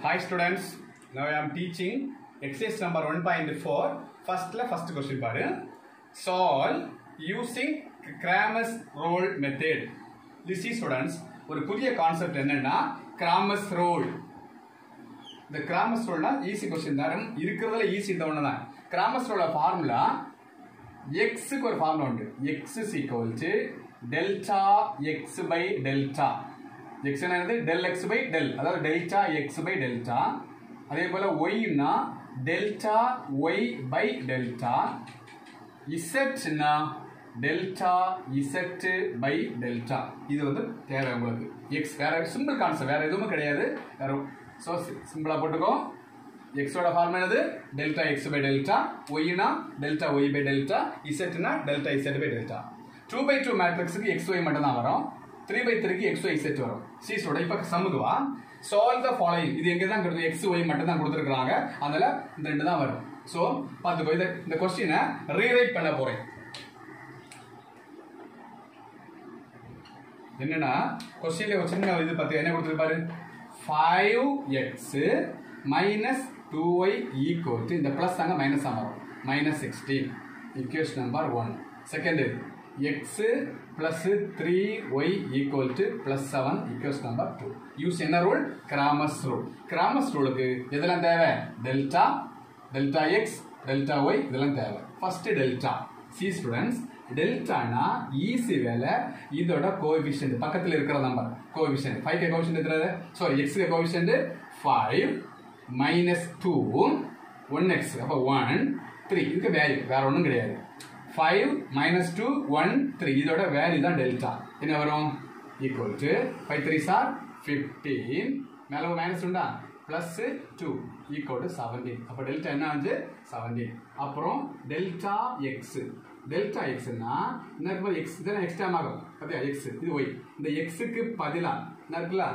Hi students, now I am teaching exercise number 1.4. Firstல first question பாரு. Solve using Cramer's rule method. You see students, ஒரு புதிய concept என்னன்னா Cramer's rule இந்த Cramer's ரூல்னா easy question தான் இருக்கிறதுல ஈஸி இந்த ஒன்று தான் கிராமஸ் ரூலோட ஃபார்முலா எக்ஸுக்கு ஒரு ஃபார்முலா உண்டு X is equal to delta X by delta X என்னது டெல் எக்ஸ் பை டெல் அதாவது டெல்டா எக்ஸ் பை டெல்டா அதே போல ஒய்னா டெல்டா ஒய் பை டெல்டா இசட்னா டெல்டா இசட் பை டெல்டா இது வந்து தேவை உங்களுக்கு எக்ஸ் வேற சிம்பிள் கான்செப்ட் வேற எதுவுமே கிடையாது வேற ஸோ சிம்பிளா போட்டுக்கோ எக்ஸோட ஃபார்ம் என்னது டெல்டா எக்ஸ் பை டெல்டா ஒய்னா டெல்டா ஒய் பை டெல்டா இசட்னா delta Z by delta two by two மேட்ரிக்ஸுக்கு எக்ஸ் ஒய் மட்டும் தான் வரும் த்ரீ பை த்ரீக்கு எக்ஸ் ஒய் இசட் வரும் சீஸோட இப்போ சம்முக்கு வா சால்வ் த ஃபாலோயிங் இது எங்கே தான் கொடுத்து எக்ஸ் ஒய் மட்டும் தான் கொடுத்துருக்காங்க அதனால இந்த ரெண்டு தான் வரும் ஸோ பார்த்துக்கோ இதை இந்த கொஸ்டினை ரீரைட் பண்ண போறேன் என்னன்னா கொஸ்டின்ல ஒரு சின்ன இது பார்த்து என்ன கொடுத்துருப்பாரு five X minus two Y equal to இந்த ப்ளஸ் அங்கே மைனஸ் ஆகும் minus sixteen equation number one second X plus three Y equal to plus seven equation number two use என்ன ரூல் கிராமஸ் ரூல் கிராமஸ் ரூலுக்கு எதெல்லாம் தேவை delta delta X delta Y இதெல்லாம் தேவை first delta C students டெல்டானா easy வேலை இதோட coefficient பக்கத்தில் இருக்கிற நம்பர் கோஎஃபிஷியன்ட் ஃபைவ் கே கோஎஃபிஷியன்ட் எத்தனை சாரி எக்ஸ் கே coefficient five minus two one X அப்போ ஒன் த்ரீ இதுக்கு வேல்யூ வேற ஒன்றும் கிடையாது five minus two one three இதோட வேல்யூ தான் டெல்டா என்ன வரும் equal to five three sir fifteen மேலே மைனஸ் உண்டா plus two equal to seventeen அப்போ டெல்டா என்ன ஆச்சு செவன்டீன் அப்புறம் டெல்டா எக்ஸ் டெல்டா எக்ஸ்னா என்ன இருக்கு எக்ஸ் தானே எக்ஸ் டேம் ஆகும் பார்த்தியா எக்ஸ் இது ஒய் இந்த எக்ஸுக்கு பதிலா என்ன இருக்குல்ல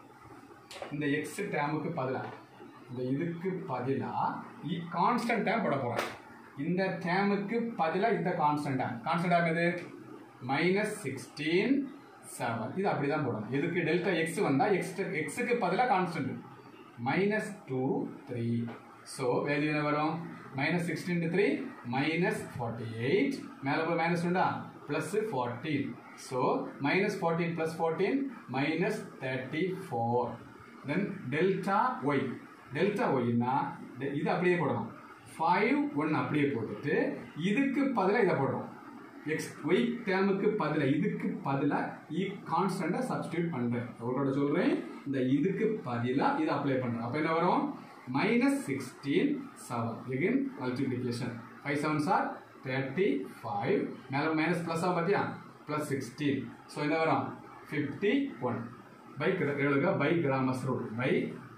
இந்த எக்ஸ் டேமுக்கு பதிலா இந்த இதுக்கு பதிலா கான்ஸ்டன்ட் டேம் போட போறேன் இந்த டேமுக்கு பதிலா இந்த கான்ஸ்டன்ட் டேம் கான்ஸ்டன்ட் டேம் எது மைனஸ் சிக்ஸ்டீன் செவன் இது அப்படிதான் போடணும் எதுக்கு டெல்டா எக்ஸ் வந்தா எக்ஸ் எக்ஸுக்கு பதிலா constant minus two three so value என்ன வரும் minus sixteen three minus forty eight மேலே போய் மைனஸ் உண்டா plus fourteen so minus fourteen plus fourteen minus thirty four then delta Y delta ஒய்னா இது அப்படியே போடணும் ஃபைவ் ஒன் அப்படியே போட்டுட்டு இதுக்கு பதிலாக இதை போடுறோம் எக்ஸ் ஒய் டேமுக்கு பதிலாக இதுக்கு பதிலாக இ கான்ஸ்டண்ட்டாக சப்ஸ்டியூட் பண்ணுறேன் அவரோட சொல்கிறேன் இந்த இதுக்கு பதிலாக இதை அப்ளை பண்ணுறேன் அப்போ என்ன வரும் minus sixteen seven again multiplication five seven sir thirty five மேலே மைனஸ் ப்ளஸ் ஆகும் பார்த்தியா ப்ளஸ் சிக்ஸ்டீன் ஸோ என்ன வரும் ஃபிஃப்டி ஒன் பை எழுதுக by Cramer's rule by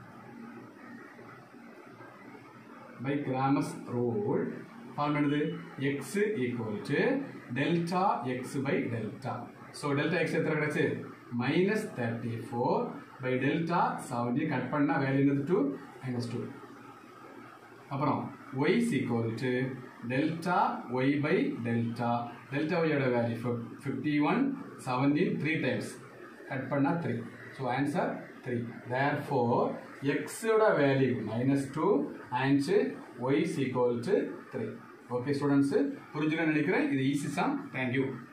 by Cramer's rule form என்னது x equal to delta X by delta so delta x எத்தனை கிடச்சு minus thirty four by delta seventy cut பண்ணால் value என்னது two minus two அப்புறம் y equal to delta Y by delta delta ஒய்யோட value fifty one seventeen three times cut பண்ணால் three so answer three there four எக்ஸோட value minus two and y equal to three okay students புரிஞ்சுக்கணும்னு நினைக்கிறேன் இது easy some thank you